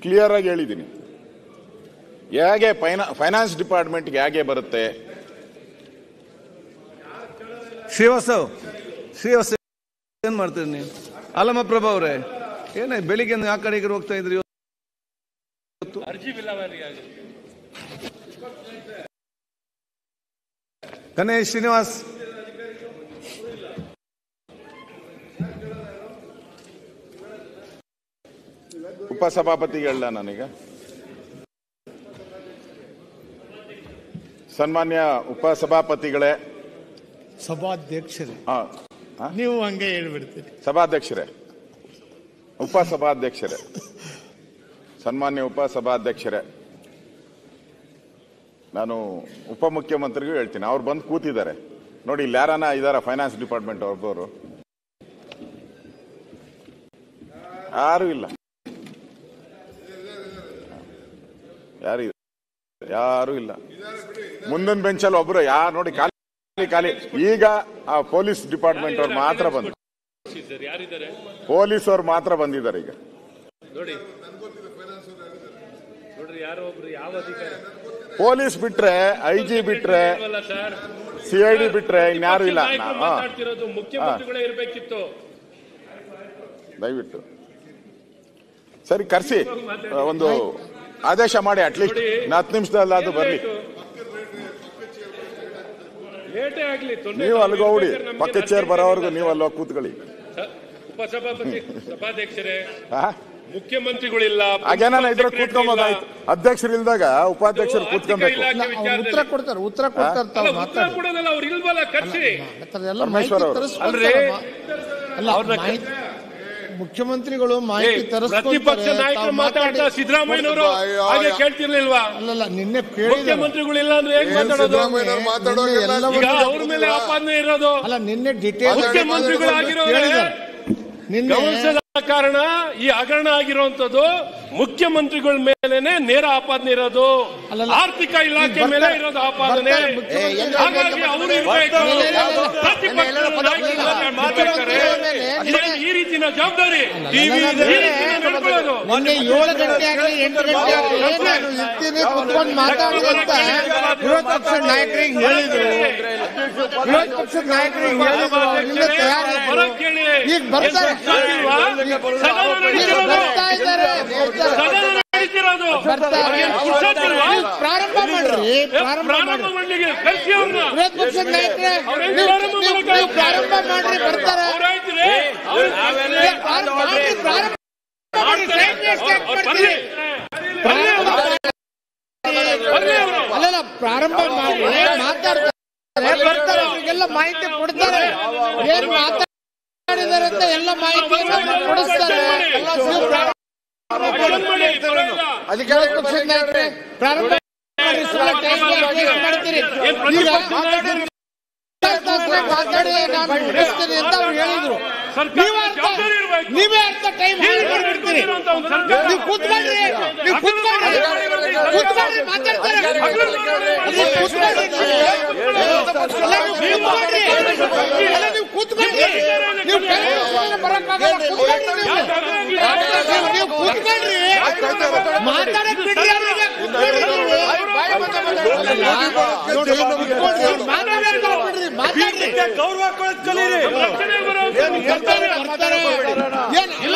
Clear ಆಗಿ ಹೇಳಿದ್ದೀನಿ ಹೇಗೆ ಫೈನಾ ಫೈನಾನ್ಸ್ ಡಿಪಾರ್ಟ್ಮೆಂಟ್ಗೆ ಹೇಗೆ ಬರುತ್ತೆ ಶ್ರೀವಾಸ್ತವ್ ಶ್ರೀವಾಸ್ತವ್ ಏನ್ ಮಾಡ್ತೀರಿ ನೀವು ಅಲ್ಲಮ್ಮ ಪ್ರಭಾ ಅವರೇ ಏನೇ ಬೆಳಿಗ್ಗೆ ಆ ಕಡೆ ಈ ಕಡೆ ಹೋಗ್ತಾ ಇದ್ರಿ ಇವತ್ತು ಗಣೇಶ್ ಶ್ರೀನಿವಾಸ್ ಉಪಸಭಾಪತಿಗೆ ಹೇಳ ನಾನೀಗ ಸನ್ಮಾನ್ಯ ಉಪಸಭಾಪತಿಗಳೇ ಸಭಾಧ್ಯಕ್ಷರೇ ಆ, ಆ? ನೀವು ಹಂಗೆ ಹೇಳ್ಬಿಡ್ತೀರಿ ಸಭಾಧ್ಯಕ್ಷರೇ ಉಪಸಭಾಧ್ಯಕ್ಷರೇ ಸನ್ಮಾನ್ಯ ಉಪಸಭಾಧ್ಯಕ್ಷರೇ ನಾನು ಉಪಮುಖ್ಯಮಂತ್ರಿಗೂ ಹೇಳ್ತೀನಿ ಅವ್ರು ಬಂದು ಕೂತಿದ್ದಾರೆ ನೋಡಿ ಇಲ್ಲಿ ಯಾರನ ಇದಾರ ಫೈನಾನ್ಸ್ ಡಿಪಾರ್ಟ್ಮೆಂಟ್ ಒಬ್ಬರು ಯಾರು ಇಲ್ಲ ಯಾರು ಇಲ್ಲ. ಯಾರು ಇಲ್ಲ ಮುಂದಿನ ಬೆಂಚಲ್ಲಿ ಒಬ್ರು ಯಾರು ನೋಡಿ ಖಾಲಿ ಖಾಲಿ ಈಗ ಆ ಪೊಲೀಸ್ ಡಿಪಾರ್ಟ್ಮೆಂಟ್ ಅವ್ರು ಮಾತ್ರ ಬಂದ್ರು ಪೊಲೀಸ್ ಅವ್ರು ಮಾತ್ರ ಬಂದಿದ್ದಾರೆ ಈಗ ನೋಡಿ ನೋಡ್ರಿ ಯಾರೋ ಒಬ್ರು ಯಾವ ಅಧಿಕಾರಿ ಪೊಲೀಸ್ ಬಿಟ್ರೆ ಐ ಜಿ ಬಿಟ್ರೆ ಅಲ್ಲ ಸರ್ ಸಿ ಐ ಡಿ ಬಿಟ್ರೆ ಇನ್ಯಾರು ಇಲ್ಲ ನಾಯಕರು ಹಾ, ಮಾತಾಡ್ತಿರೋದು ಮುಖ್ಯಮಂತ್ರಿಗಳೇ ಇರ್ಬೇಕಿತ್ತು ದಯವಿಟ್ಟು ಸರಿ ಕರ್ಸಿ ಒಂದು ಆದೇಶ ಮಾಡಿ ಅಟ್ಲೀಸ್ಟ್ ಹತ್ತು ನಿಮಿಷದಲ್ಲಿ ಅದು ಬರ್ಲಿ ಲೇಟೇ ಆಗ್ಲಿ ತೊಂದ್ರೆ ನೀವು ಇಲ್ಲ. ಅಲ್ಲಿಗೆ ಹೋಗ್ಬಿಡಿ ಬೇಕಾದ್ರೆ ನಮ್ಗೆ ಪಕ್ಕದ ಚೇರ್ ರಾಜಕೀಯ ಬರೋವರೆಗೂ ನೀವು ಅಲ್ಲಿ ಹೋಗಿ ಕೂತ್ಕೊಳ್ಳಿ ಸ- ಉಪಸಭಾಪತಿ ಸಭಾಧ್ಯಕ್ಷರೇ ಹಾ? ಮುಖ್ಯಮಂತ್ರಿಗಳಿಲ್ಲ ಹಾಗೇನಾನ ಇದ್ರೆ ಸೆಕ್ರೆಟರಿ ಕೂತ್ಕೊಂಬೋದಾಯ್ತು ಅಧ್ಯಕ್ಷರು ಇಲ್ದಾಗ ಉಪಾಧ್ಯಕ್ಷರು ಆರ್ಥಿಕ ಕೂತ್ಕೊಬೇಕು ಇಲಾಖೆ ಅವ್ರು ವಿಚಾರದಲ್ಲಿ- ಉತ್ತರ ಕೊಡ್ತಾರೆ ಉತ್ತರ ಕೊಡ್ತಾರೆ ಅಲ್ಲ, ತಾವು ಉತ್ತರ ಮಾತಾಡಿ ಕೊಡೋದಲ್ಲ ಅವ್ರು ಇಲ್ವಲ್ಲ ಕರ್ಸಿ ಮಾತಾಡಿ, ಎಲ್ಲ ಪರಮೇಶ್ವರ್ ಮಾಹಿತಿ ಅವರು. ತರಿಸ್ಕೊಡ್ತಾರಮ್ಮ. ಅಲ್ಲ ಅವ್ರನ್ನ ಕ- ಮಾಹಿತಿ ಮುಖ್ಯಮಂತ್ರಿಗಳು ಏ, ಮಾಹಿತಿ ಪ್ರತಿಪಕ್ಷ ತರಿಸ್ಕೊಳ್ತಾರೆ ನಾಯಕರು ತಾವು ಮಾತಾಡ್ತಾ ಮಾತಾಡಿ ಸಿದ್ದರಾಮಯ್ಯನವರು ಹಾಗೆ ಕೇಳ್ತಿರ್ಲಿಲ್ವಾ ಅಲ್ಲಲ್ಲ ನಿನ್ನೆ ಕೇಳಿದ್ದಾರೆ ಮುಖ್ಯಮಂತ್ರಿಗಳಿಲ್ಲ ಅಂದ್ರೆ ಹೇಗ್ ಮಾತಾಡೋದು ಸಿದ್ದರಾಮಯ್ಯನವ್ರು ಮಾತಾಡೋಕೆಲ್ಲ ನಿನ್ನೆ ಎಲ್ಲವನ್ನೂ ಈಗ ಅವ್ರ ಮೇಲೆ ಆಪಾದನೆ ಇರೋದು ಅಲ್ಲ ನಿನ್ನೆ ಡಿಟೇಲ್ ಮುಖ್ಯಮಂತ್ರಿಗಳಾಗಿರೋರೇ ನಿನ್ನೆ ಗಮನಿಸದ ಕಾರಣ ಈ ಹಗರಣ ಆಗಿರುವಂತದ್ದು ಮುಖ್ಯಮಂತ್ರಿಗಳ ಮೇಲೆನೆ ನೇರ ಆಪಾದನೆ ಇರೋದು ಅಲ್ಲಲ್ಲ. ಆರ್ಥಿಕ ಇಲಾಖೆ ಬರ್ತಾರೆ- ಮೇಲೆ ಇರೋದು ಆಪಾದನೆ ಬರ್ತಾರೆ ಮುಖ್ಯಮಂತ್ರಿ- ಹಾಗಾಗಿ ಅವರು ಇರ್ಬೇಕು ಪ್ರತಿಪಕ್ಷದ ನಾಯಕರು ಮಾತಾಡ್ತಾರೆ ಇದೇನು ಈ ರೀತಿನ ಜವಾಬ್ದಾರಿ ಈ ರೀತಿನ ನಡ್ಕೊಳ್ಳೋದು ನಿನ್ನೆ ಏಳು ಗಂಟೆ ಆಗಲಿ ಎಂಟು ಗಂಟೆ ಆಗಲಿ ನಾನು ಇರ್ತೀನಿ ಕುತ್ಕೊಂಡು ಮಾತಾಡಿ ಅಂತ ವಿರೋಧ ಪಕ್ಷದ ನಾಯಕರಿಗೆ ಹೇಳಿದ್ರು ವಿರೋಧ ಪಕ್ಷದ ನಾಯಕರಿಗೆ ಹೇಳಿದ್ರು ಅವ್ರು ನಿನ್ನೆ ತಯಾರಿದ್ರು ಬರೋಕ್ ಹೇಳಿ. ಈಗ ಬರ್ತಾರೆ ಸಾಧ್ಯವಾ? ಸದನ ಈಗ ನಡೀತಿರೋದು. ಬರ್ತಾ ಇದ್ದಾರೆ ಬರ್ತಾರೆ. ಸದನ ನಡೀತಿರೋದು ಬರ್ತಾರೆ. ಅವ್ರಿಗೆ ಪುರ್ಸೊತ್ತಿಲ್ವಾ? ನೀವು ಪ್ರಾರಂಭ ಮಾಡ್ರಿ ಏ, ಪ್ರಾರಂಭ ಪ್ರಾರಂಭ ಮಾಡ್ರಿ ಮಾಡ್ಲಿಕ್ಕೆ ಕಳ್ಸಿ ಅವ್ರನ್ನ ವಿರೋಧ ಪಕ್ಷದ ನಾಯಕರೇ ಅವ್ರೇನ್ ನೀವು ಪ್ರಾರಂಭ ನೀವು- ಮಾಡಕ್ಕೆ ನೀವು ಪ್ರಾರಂಭ ಮಾಡ್ರಿ ಬರ್ತಾರೆ ಅವ್ರಾಯ್ತಿರಿ ಅವ್ರು ನೀವು ಪ್ರಾರಂಭ ಮಾಡ್ರಿ ಪ್ರಾರಂಭ ಮಾಡಿ ಟೈಮ್ ವೇಸ್ಟ್ ಯಾಕೆ ಅವ್ರು ಮಾಡ್ತೀರಿ ಬರ್ಲಿ. ಪ್ರಾರಂಭ ಮಾಡಿ. ಬರ್ಲಿ ಅವ್ರು. ಅಲ್ಲಲ್ಲ ಪ್ರಾರಂಭ ಮಾಡಿ ಮಾತಾಡ್ತಾರೆ ಬರ್ತಾರೆ ಅವರಿಗೆಲ್ಲ ಮಾಹಿತಿ ಕೊಡ್ತಾರೆ ಏನ್ ಮಾತಾಡಿದಾರೆ ಅಂತ ಎಲ್ಲ ಮಾಹಿತಿಯನ್ನು ಕೊಡಿಸ್ತಾರೆ ನೀವು ಪ್ರಾರಂಭ ಅಟೆಂಡ್ ಮಾಡಿ, ಪರವಾಗಿಲ್ಲ. ವಿರೋಧ ಪಕ್ಷದ ನಾಯಕರೇ ಪ್ರಾರಂಭ ಮಾಡಿ ಸುಮ್ಮನೆ ಟೈಮ್ ವೇಸ್ಟ್ ಮಾಡ್ತೀರಿ ಏನ್ ಈಗ ಪ್ರತಿಪಕ್ಷ ನಾಯಕರು ಮಾತಾಡಿ ನಾನು ಬಿಡಿಸ್ತೀನಿ ಅಂತ ಅವ್ರು ಹೇಳಿದ್ರು ಸರ್ಕಾರ ನೀವೇ ಅರ್ಥ ಜವಾಬ್ದಾರಿ ಇರ್ಬೇಕು. ನೀವೇ ಅರ್ಥ ಟೈಮ್ ಹಾಳು ಮಾಡ್ಬಿಡ್ತೀರಿ ಇರುವಂತ ಒಂದು ಸರ್ಕಾರ. ನೀವು ಕೂತ್ಕೊಳ್ರಿ ನೀವು ಕೂತ್ಕೊಳ್ರಿ ಕೂತ್ಕೊಳ್ರಿ ಮಾತಾಡ್ತಾರೆ ನೀವು ಕೂತ್ಕೊಳ್ರಿ ಅಲ್ಲ, ನೀವು ಕೂತ್ಕೊಳ್ರಿ ಅಲ್ಲ, ನೀವು ಕೂತ್ಕೊಳ್ರಿ ನೀವು ಕೈ ಮುಗ್ಸ್ಕೊಂಡು ಬರಕ್ಕಾಗಲ್ಲ ಕೂತ್ಕೊಳ್ರಿ ನೀವು. ನೀವು ಕೂತ್ಕೊಳ್ರಿ ಮಾತಾಡಕ್ ಬಿಡ್ರಿ ಅವ್ರಿಗೆ ಕೂತ್ಕೊಳ್ರಿ ನೀವು. ನೋಡಿ, ಕೂತ್ಕೊಳ್ರಿ, ಅವ್ರು ಮಾತಾಡಕ್ ಬಿಡ್ರಿ ಮಾತಾಡ್ರಿ ರಕ್ಷಣೆ ಬರೋದು. ಬರ್ತಾರೆ ಬರ್ತಾರೆ ಏನ್ ಇಲ್ಲ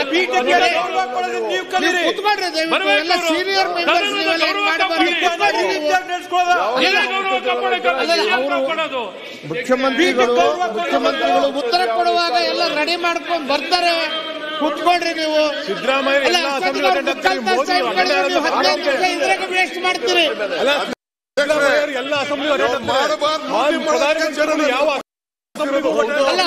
ನೀವು ಕೂತ್ಕೊಳ್ರಿ ದಯವಿಟ್ಟು ಎಲ್ಲ ಸೀನಿಯರ್ ಮೆಂಬರ್ಸ್ ನೀವೆಲ್ಲ ಏನ್ ಮಾಡಬಾರ್ದು ಕೂತ್ಕೊಳ್ರಿ ನೀವು ಎಲ್ಲ ಗೌರವ ಕಾಪಾಡೋಕೆ ಅಲ್ಲ, ಯಾರು ಅವರು- ಕಾಪಾಡೋದು? ಮುಖ್ಯಮಂತ್ರಿಗಳು ಮುಖ್ಯಮಂತ್ರಿಗಳು ಉತ್ತರ ಕೊಡುವಾಗ ಎಲ್ಲ ರೆಡಿ ಮಾಡ್ಕೊಂಡು ಬರ್ತಾರೆ ಕೂತ್ಕೊಳ್ರಿ ನೀವು ಅಲ್ಲ, ಅಷ್ಟೊತ್ತಿಗೆ ಅವ್ರು ಮುಕ್ಕಾಲ್ ತಾಸು time ಕಳೆದ್ರೆ ನೀವು ಹದಿನೈದು ನಿಮಿಷ ಇದ್ರಾಗ ವೇಸ್ಟ್ ಮಾಡ್ತೀರಿ ಎಲ್ಲ ಮಾಡಬಾರ್ದು ಯಾವ ಅಲ್ಲ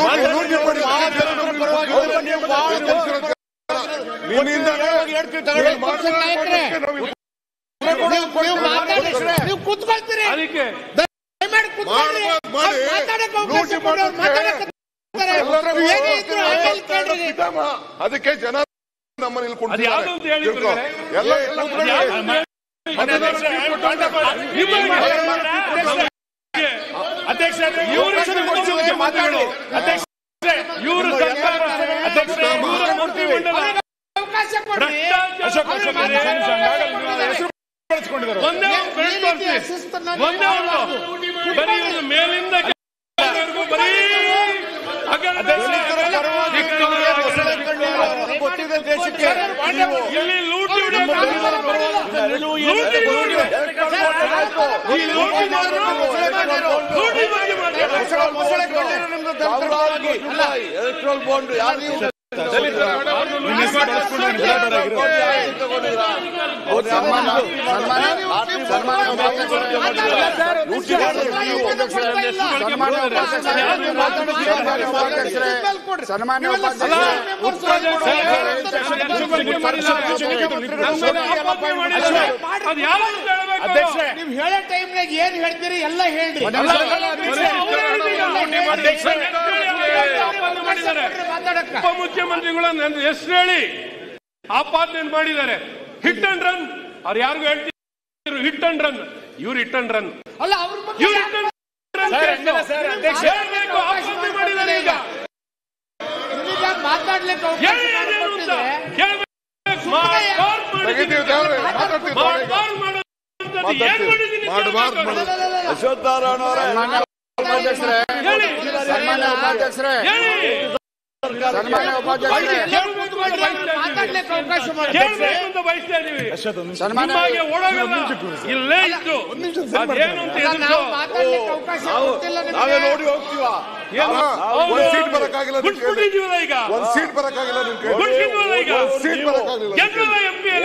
ವಿರೋಧ ಪಕ್ಷದ ನಾಯಕರೇ ನೀವು- ನೀವು ಮಾತಾಡಿ ನೀವು ಕೂತ್ಕೊಳ್ತೀರಿ ಅದಕ್ಕೆ ದಯಮಾಡಿ ಕೂತ್ಕೊಳ್ರಿ. ಮಾಡಿ. ಅವ್ರು ಮಾತಾಡಕ್ಕೆ ಅವಕಾಶ ಕೊಡಿ, ಅವ್ರು ಮಾತಾಡಕ್ಕೆ ನೀವು ಏನೇ ಇದ್ರು ಆಮೇಲೆ ಕೇಳ್ರಿ. ಅದಕ್ಕೆ ಜನ ನಮ್ಮಲ್ಲಿ ಇಲ್ಲಿ ಅದು ಯಾವ್ದು ಅಂತ ಹೇಳಿ ತಿಳ್ಕೊ. ಎಲ್ಲ ಎಲ್ಲ ಅದು ಯಾವ್ದು ಅಂತ ಹೇಳಿ. ಅಧ್ಯಕ್ಷ ಇವರು ಮಾತಾಡಿ ಅಧ್ಯಕ್ಷ ಇವರು ಸರ್ಕಾರ ಅಧ್ಯಕ್ಷ ಇವರು ಮಂತ್ರಿಮಂಡಲ ಅವಕಾಶ ಕೊಡ್ರಿ ಭ್ರಷ್ಟಾಚಾರ ಅವ್ರಿಗೆ ಅಶೋಕ್ ಮಾತಾಡೋಕೆ ನಿಮಿಷ ಅವಕಾಶ ಆಗಲ್ಲ. ಕೊಟ್ಟಿದ್ದಾರೆ. ಒಂದೇ ಈ- ಒಂದು ಈ ಬೆಳಕು ರೀತಿಯ ತೋರಿಸಿ. ಶಿಸ್ತನ್ನ ಒಂದೇ ಒಂದು ಮಾಡಬಾರ್ದು. ಬರೀ ಇವ್ರು ಮೇಲಿಂದ ಕೆಳವರೆಗೂ ಬರೀ ಹಗರಣದ ಗೊತ್ತಿದೆ ದೇಶಕ್ಕೆ ಇಲ್ಲಿ ಲೂಟಿ ಹೊಡೆಯೋದು ಲೂಟಿ ಹೊಡೆಯೋದು. ಈ ಲೂಟಿ ಮಾಡೋರು ಲೂಟಿ ಬಗ್ಗೆ ಮಾತಾಡೋದು. ಎಲೆಕ್ಟ್ರೋಲ್ ಬಾಂಡ್ ಯಾರು ಸನ್ಮಾನ್ಯ ಅದು ಯಾರು ಅಂತ ಹೇಳ್ಬೇಕು? ನೀವು ಹೇಳೋ ಟೈಮ್ನಾಗ ಏನ್ ಹೇಳ್ತೀರಿ ಎಲ್ಲ ಹೇಳ್ರಿ ಮಾತಾಡಕ್ಕ ಉಪಮುಖ್ಯಮಂತ್ರಿಗಳು ನನ್ನ ಹೆಸರು ಹೇಳಿ ಆಪಾದನೆ ಮಾಡಿದ್ದಾರೆ ಹಿಟ್ ಅಂಡ್ ರನ್ ಅವ್ರು ಯಾರಿಗೂ ಹೇಳ್ತಿದ್ರು ಹಿಟ್ ಅಂಡ್ ರನ್ ಇವ್ರು ಹಿಟ್ ಅಂಡ್ ರನ್ ಅಲ್ಲ ಅವ್ರ ಬಗ್ಗೆ ಇವ್ರು ಹಿಟ್ ಅಂಡ್ ರನ್ ಹೇಳ್ಬೇಕು ಆಪಾದನೆ ಮಾಡಿದ್ದಾರೆ ಈಗ ನಿಮಗೆ ಮಾತಾಡ್ಲಿಕ್ಕೆ ಅವಕಾಶ ಹೇಳಿ ಅದೇನು ಅಂತ ಮಾಡಿಕೊಟ್ಟಿದ್ರೆ ಹೇಳ್ಬೇಕು. ಮಾಡ್ಬಾರ್ದು ತೆಗಿತೀವಿ ಮಾಡಿದ್ದೀನಿ. ದೇವ್ರೆ, ಮಾತಾಡ್ತೀವಿ ತಾವು ಈಗ. ಮಾಡ್ಬಾರ್ದು ಮಾಡೋದು ಏನ್ ಮಾಡಿದ್ದೀನಿ ಮಾಡಬಾರ್ದು ಕೇಳ್ಬೇಕು. ಮಾಡೋದು ಅಶ್ವಥ್ ನಾರಾಯಣ ಅವರೇ ಹೇಳಿ ಸನ್ಮಾನ್ಯ ಉಪಾಧ್ಯಕ್ಷರೇ ಹೇಳಿ ಸನ್ಮಾನ್ಯ ಉಪಾಧ್ಯಕ್ಷರೇ ಮಾತಾಡ್ಲಿಕ್ಕೆ ಅವಕಾಶ ಮಾಡಿ ಕೇಳ್ಬೇಕು ಅಂತ ಬಯಸ್ತಾ ಇದೀವಿ ಸನ್ಮಾನ್ಯ ನಿಮಗೆ ಒಳಗಲ್ಲ ಇಲ್ಲೇ ಇದ್ದು ಅದೇನು ಅಂತ ಅಲ್ಲ, ಎದುರಿಸು. ನಾವು ಮಾತಾಡ್ಲಿಕ್ಕೆ ಅವಕಾಶ ಕೊಡ್ತಿಲ್ಲ ನಾವೇ ನಿಮಗೆ ನೋಡಿ ಹೋಗ್ತೀವ ಒಂದ್ ಸೀಟ್ ಬರಕ್ಕಾಗಿಲ್ಲ ನಿಮ್ ಕೈಲಿ. ಬಿಟ್ಬಿಟ್ಟಿದೀವಲ್ಲ ಈಗ ಒಂದ್ ಸೀಟ್ ಬರಕ್ಕಾಗಿಲ್ಲ ನಿಮ್ ಕೈ ಬಿಟ್ಬಿಟ್ಟಿದ್ವಲ್ಲ ಈಗ ಒಂದ್ ಸೀಟ್ ಬರಕ್ಕಾಗಿಲ್ಲ ಗೆದ್ದಲ್ಲ ಎಂ ಪಿ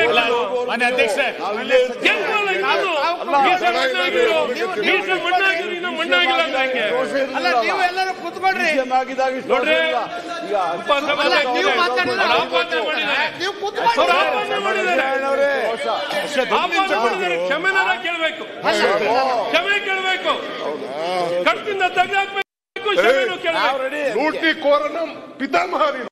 ಗೆದ್ದಲ್ಲ ಅದು ಮೀಸೆ ಮಣ್ಣಾಗಿರು ಮೀಸೆ ಮಣ್ಣಾಗಿರು ಇನ್ನು ಮಣ್ಣಾಗಿಲ್ಲ ಅಂತ ಹಂಗೆ ಅಲ್ಲ ನೀವು ಎಲ್ಲರೂ ಕುತ್ಕೊಳ್ರಿ ಆಗಿದಾಗ ಇಷ್ಟು ನೋಡ್ರಿ. ಇಲ್ಲ. ಈಗ ಅಲ್ಲ ನೀವು ಮಾತಾಡಿದ್ರೆ ಅವ್ರು ಆಪಾದನೆ ಮಾಡಿದ್ದಾರೆ ನೀವು ಅವ್ರು ಕುತ್ಕೊಳ್ರಿ ಆಪಾದನೆ ಮಾಡಿದ್ದಾರೆ ಅವರೇ ಆಪಾದನೆ ಮಾಡಿದ್ದಾರೆ ಕ್ಷಮೆನಾರ ಕೇಳಬೇಕು ಕ್ಷಮೆ ಕೇಳಬೇಕು ಕಡ್ತಿಂದ ತೆಗೆದಾಕ್ಬೇಕು ಕ್ಷಮೆನೂ ಕೇಳಬೇಕು ಲೂಟಿ ಕೋರನ ಪಿತಾಮಹ ನೀನು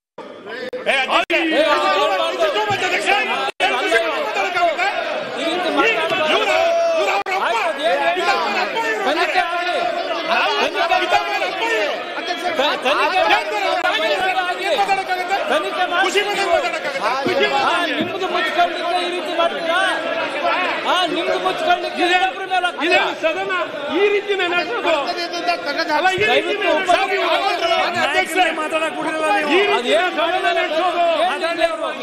ನಿಮ್ದು ಮುಚ್ಕೊಳ್ಳಿಕ್ಕೆ ಈ ರೀತಿ ಮಾಡ್ತೀರಾ ಹಾ ನಿಮ್ದು ಮುಚ್ಕೊಳ್ಳಿಕ್ಕೆ ಇನ್ನೊಬ್ರ ಮೇಲೆ ಹಾಕ್ತೀರಾ? ಇದೇನು ಸದನ ಈ ರೀತಿನೇ ನಡೆಸೋದು ಅಲ್ಲ ಈ ರೀತಿನೇ ನಡೆಸೋದು ಈ ರೀತಿನೇ ಸದನ ನಡೆಸೋದು ಏನಿದೆ ಅವ್ರು?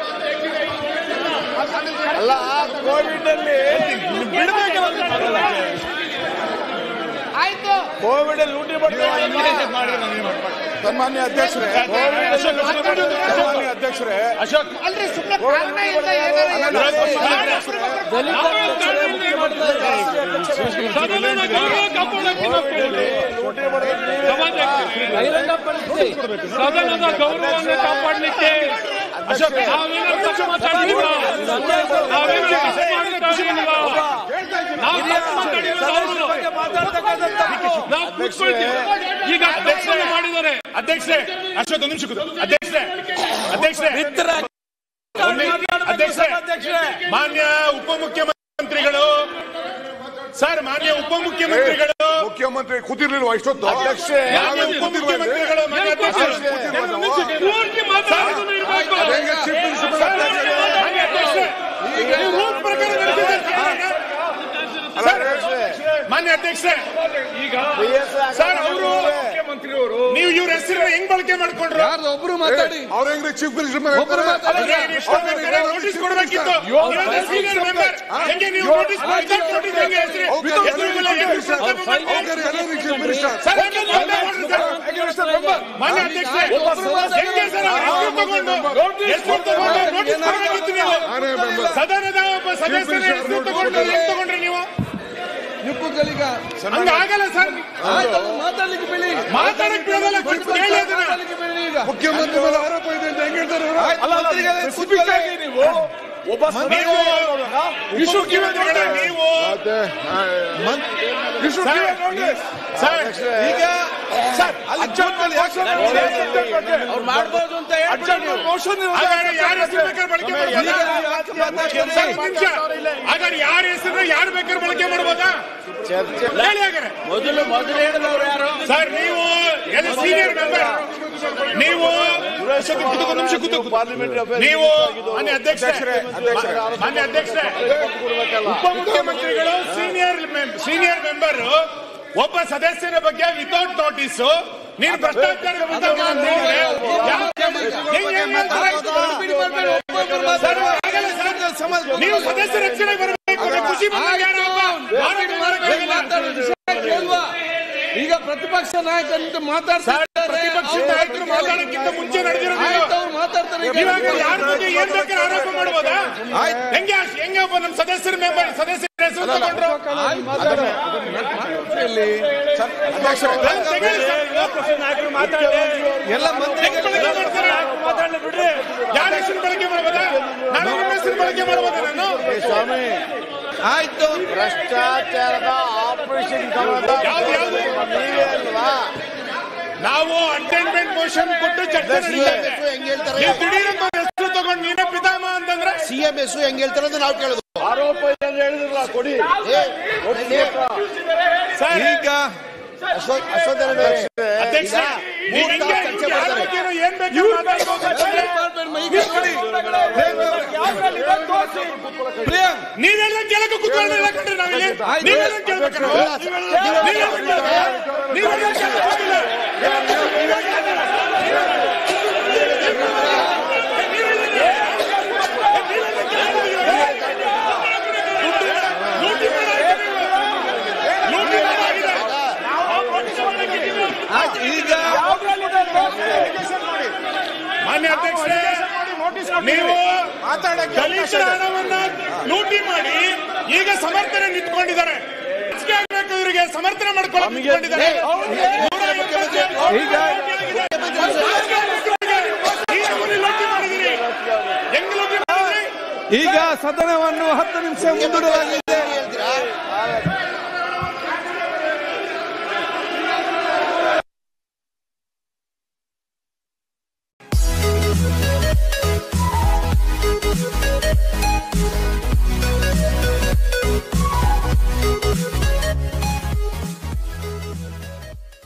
ಅಲ್ಲ ಕೋವಿಡ್ ಅಲ್ಲಿ ಆಯ್ತು ಕೋವಿಡ್ ಅಲ್ಲಿ ಲೂಟಿ ಸನ್ಮಾನ್ಯ ಅಧ್ಯಕ್ಷರೇ ಸನ್ಮಾನ್ಯ ಅಧ್ಯಕ್ಷರೇ ಅಲ್ರಿ ಸುಮ್ಮನೆ ಕಾರಣ ಇಲ್ಲ ಏನಾರ ಸದನದ ಗೌರವ ಕಾಪಾಡಕ್ಕೆ ನಾವು ಕೇಳ್ತೀವಿ. ಸಭಾಧ್ಯಕ್ಷರು, ಬಹಿರಂಗಪಡಿಸಿ ಸದನದ ಗೌರವವನ್ನು ಕಾಪಾಡಲಿಕ್ಕೆ ನಾವೇನೋ ತಪ್ಪು ಮಾತಾಡಿಲ್ಲ ನಾವೇನೋ ತಪ್ಪು ಮಾತಾಡಿಲ್ಲ ನಾವು ತಪ್ಪು ಮಾತಾಡಿಲ್ಲ ನಾವು ಕೂತ್ಕೊಳ್ತೀವಿ ಈಗ ತಪ್ಪನ್ನು ಮಾಡಿದ್ದಾರೆ ಅಧ್ಯಕ್ಷರೇ ಅಶ್ವಥ್ ಒಂದು ನಿಮಿಷ ಕೂತು. ಅಧ್ಯಕ್ಷರೇ ಅಧ್ಯಕ್ಷರೇ ಅಧ್ಯಕ್ಷರೇ ಮಾನ್ಯ ಉಪಮುಖ್ಯಮಂತ್ರಿಗಳು ಸರ್ ಮಾನ್ಯ ಉಪಮುಖ್ಯಮಂತ್ರಿಗಳು ಮುಖ್ಯಮಂತ್ರಿ ಕೂತಿರ್ಲಿಲ್ವಾ ಇಷ್ಟೊತ್ತು ಅಧ್ಯಕ್ಷೆ ಮಾನ್ಯ ಉಪಮುಖ್ಯಮಂತ್ರಿಗಳು ಮಾನ್ಯ ಅಧ್ಯಕ್ಷರೇ ಪೂರ್ತಿ ಮಾತಾಡೋದನ್ನ ಇರಬೇಕು ಹೆಂಗೆ chief minister ಮಾತಾಡ್ತಾರೆ? ಮಾನ್ಯ ಅಧ್ಯಕ್ಷರೇ ಈಗ ನೀವು ರೂಲ್ ಪ್ರಕಾರ ನಡೆಸಿದ್ರೆ ಸರ್, ಮಾನ್ಯ ಅಧ್ಯಕ್ಷರೇ ಈಗ ಸರ್ ಅವರು ನೀವು ಇವ್ರ ಹೆಸರನ್ನ ಹೆಂಗ್ ಬಳಕೆ ಮಾಡ್ಕೊಂಡ್ರು ಒಬ್ರು ಮಾತಾಡಿ ಅವ್ರ ಹೆಂಗ್ರಿ ಚೀಫ್ ಮಿನಿಸ್ಟರ್ ಮೇಲೆ ಹೇಳ್ತಾರೆ? ಅದೇ ಇಷ್ಟೊಂದು ಕಡೆ ನೋಟಿಸ್ ಕೊಡ್ಬೇಕಿತ್ತು ನೀವೊಂದು senior member. ಹೆಂಗೆ ನೀವು ನೋಟಿಸ್ ಕೊಡ್ತಾರೆ ನೋಟಿಸ್ ಹೆಂಗೆ ಹೆಸರು ಅವ್ರಿಗೆ ಹೆಸರು ಮೇಲೆ ಹೆಂಗೆ ಹೆಸರು ಅಂತ ಅವ್ರಿಗೆ ಎಲ್ಲರೂ chief minister. ಸರ್, ಹೆಂಗೆ ನೋಟಿಸ್ ಸರ್? ಮಾನ್ಯ ಅಧ್ಯಕ್ಷರೇ ಹೆಂಗೆ ಸರ್ ಅವ್ರ ಹೆಸರು ತಗೊಂಡು ಹೆಸರು ತಗೊಂಡು ನೋಟಿಸ್ ಕೊಡ್ಬೇಕಿತ್ತು ನೀವು ನಾನೇ member. ಸದನದ ಒಬ್ಬ ಸದಸ್ಯರ ಹೆಸರು ತಗೊಂಡು ಹೆಂಗ್ ತಗೊಂಡ್ರಿ ನೀವು ನೀವು ಕೂತ್ಕೊಳ್ಳೀಗ ಹಂಗ ಆಗಲ್ಲ ಸರ್ ಆಯ್ತು ಅವ್ರು ಮಾತಾಡ್ಲಿಕ್ಕೆ ಬಿಡಿ ಮಾತಾಡಕ್ ಬಿಡೋದಲ್ಲ ಕಿತ್ತು ಕೇಳಿ ಅದನ್ನ ಮಾತಾಡ್ಲಿಕ್ಕೆ ಬಿಡಿ ಈಗ ಮುಖ್ಯಮಂತ್ರಿ ಮೇಲೆ ಆರೋಪ ಇದೆ ಅಂತ ಹೆಂಗ್ ಹೇಳ್ತಾರೆ ಇವ್ರು? ಆಯ್ತು, ಮಂತ್ರಿಗಳೇ, ಕೂತ್ಕೊಳ್ಳಿ. ನೀವು ಒಬ್ಬ ನೀವು ಉಪಮುಖ್ಯಮಂತ್ರಿಗಳೇ ನೀವು ಮತ್ತೆ, ಆ, ಸರ್ ಈಗ ಸರ್ ಅಲ್ಲಿ ಕೂತ್ಕೊಳ್ಳಿ, ಯಾಕೆ ಅವ್ರು ಮಾಡ್ಬೋದು ಅಂತ ಹೇಳ್ಬಿಡಿ ಹಾಗಾದ್ರೆ ಯಾರ ಹೆಸರು ಬೇಕಾದ್ರೆ ಬಳಕೆ ಮಾಡ್ಬೋದಾ ಯಾಕೆ ಮಾತಾಡ್ತೀರಿ? ಸರ್, ನಿಮಿಷ. ಹಾಗಾದ್ರೆ ಯಾರ ಹೆಸರು ಯಾರು ಬೇಕಾದ್ರೆ ಬಳಕೆ ಮಾಡ್ಬೋದಾ ಹೇಳಿ ಹಾಗಾದ್ರೆ ಮೊದಲು ಮೊದಲು ಹೇಳಿದವ್ರು ಯಾರು ಸರ್ ನೀವು ಎಲ್ಲ ಸೀನಿಯರ್ ಮೆಂಬರ್ ನೀವು ನೀವು ಮಾನ್ಯ ಅಧ್ಯಕ್ಷರೇ ಮಾನ್ಯ ಅಧ್ಯಕ್ಷರೇ ಉಪಮುಖ್ಯಮಂತ್ರಿಗಳು ಸೀನಿಯರ್ ಸೀನಿಯರ್ ಮೆಂಬರ್ ಒಬ್ಬ ಸದಸ್ಯರ ಬಗ್ಗೆ ವಿತೌಟ್ ನೋಟಿಸ್ ನೀನು ಭ್ರಷ್ಟಾಚಾರ ವಿರುದ್ಧ ಮಾತಾಡ್ತಿದ್ರೆ ಯಾವ- ಹೆಂಗ್ ಹೆಂಗ್ ಹೇಳ್ತಾರೆ? ಸರ್, ಆಗಲ್ಲ ಸರ್. ನೀವು ಸದಸ್ಯ ರಕ್ಷಣೆ ಬರಬೇಕು ಖುಷಿ ಬಂದಾಗ ಯಾರೋ ಒಬ್ಬ ಆರೋಪ ಮಾಡಕ್ಕಾಗಲ್ಲ. ಕೇಳುವ ಈಗ ಪ್ರತಿಪಕ್ಷ ನಾಯಕರು ಮಾತಾಡ್ತಾರೆ ಪ್ರತಿಪಕ್ಷ ನಾಯಕರು ಮಾತಾಡೋಕ್ಕಿಂತ ಮುಂಚೆ ನಡೆದಿರೋದು ಆಯ್ತು, ಅವ್ರು ಮಾತಾಡ್ತಾರೆ ಈಗ. ಇವಾಗ ಯಾರ ಬಗ್ಗೆ ಏನ್ ಬೇಕಾದ್ರೆ ಆರೋಪ ಮಾಡ್ಬೋದಾ ಹೆಂಗೆ ಹೆಂಗೆ ಒಬ್ಬ ನಮ್ಮ ಸದಸ್ಯರ ಮೆಂಬರ್ ಸದಸ್ಯರ ಹೆಸರು ತಗೊಂಡ್ರು ಆಯ್ತು, ಮಾತಾಡು. ಇಲ್ಲಿ ಅದನ್ನ ತೆಗೀರಿ ಸರ್. ಎಲ್ಲ ಮಂತ್ರಿಗಳು ಮಾತಾಡ್ಲಿ ಬಿಡ್ರಿ ಯಾರ ಹೆಸರು ಬಳಕೆ ಮಾಡ್ಬೋದಾ ನಾನು ನಿಮ್ಮ ಹೆಸರು ಬಳಕೆ ಮಾಡ್ಬೋದಾ ನಾನು ಸ್ವಾಮಿ ಆಯ್ತು ಭ್ರಷ್ಟಾಚಾರದ ಆಪರೇಷನ್ ಕಮಲದ ಯಾವ್ದು ಯಾವ್ದು ನೀವೇ ಅಲ್ವಾ ನಾವು ಅಟೆಂಡ್ಮೆಂಟ್ ಮೋಷನ್ ಕೊಟ್ಟು ಚರ್ಚೆ ನಡೀತಾ ಇದೆ ಹೆಂಗ್ ಹೇಳ್ತಾರೆ ನೀವು ದಿಢೀರಂತ ಅವ್ರ ಹೆಸರು ತಗೊಂಡು ನೀನೇ ಪಿತಾಮ ಅಂತಂದ್ರೆ ಸಿಎಂ ಎಸ್ ಹೆಂಗ್ ಹೇಳ್ತಾರೆ ಅಂತ ನಾವು ಕೇಳುದು ಆರೋಪ ಇದೆ ಅಂತ ಹೇಳಿದ್ರಲ್ಲ ಕೊಡಿ ಸರ್ ಈಗ ಅಶ್ವಥ್ ಅಶ್ವಥ್ ನಾರಾಯಣ ಅವರೇ, ಅಧ್ಯಕ್ಷ ನೀವು ಮೂರ್ ಹಿಂಗೆ ತಾಸು ಚರ್ಚೆ ಯಾರ ಮಾಡ್ತಾರೆ. ಬಗ್ಗೆನೂ ಏನ್ ಬೇಕು ಮಾತಾಡ್ಬೋದು ಅಂತಂದ್ರೆ ಪ್ರಿಯಾಂಕ್ ನೀವೆಲ್ಲ ಕೇಳಕ್ಕೆ ಕೂತ್ಕೊಳ್ಳಿಲ್ಲ ಕಣ್ರಿ ನಾವಿಲ್ಲಿ ಆಯ್ತು. ನೀವೆಲ್ಲ ಕೇಳ್ಬೇಕಲ್ಲ ನೀವೆಲ್ಲ ಕೇಳ್ಬೇಕಲ್ಲ ನೀವೆಲ್ಲ ಕೇಳ್ಬೇಕಿಲ್ಲ ಲೂಟಿ ಮಾಡಾಗಿದೆ ಲೂಟಿ ಮಾಡಾಗಿದೆ ಆಯ್ತು, ಈಗ ಮಾನ್ಯ ಅಧ್ಯಕ್ಷರೇ ನೀವು ದಲಿತರ ಹಣವನ್ನ ಲೂಟಿ ಮಾಡಿ ಈಗ ಸಮರ್ಥನೆ ನಿಂತ್ಕೊಂಡಿದ್ದಾರೆ ಹೆಚ್ಚಿಗೆ ಆಗ್ಬೇಕು ಇವರಿಗೆ ಸಮರ್ಥನೆ ಮಾಡ್ಕೊಳ್ಳೋಕೆ ನಿಂತ್ಕೊಂಡಿದ್ದಾರೆ ನೂರ ಎಂಬತ್ತು ಈಗ ಈ ನಮೂನೆ ಲೂಟಿ ಮಾಡಿದಿರಿ ಹೆಂಗ್ ಲೂಟಿ ಮಾಡಿದ್ರಿ ಈಗ ಸದನವನ್ನು ಹತ್ತು ನಿಮಿಷ ಮುಂದೂಡಲಾಗಿದೆ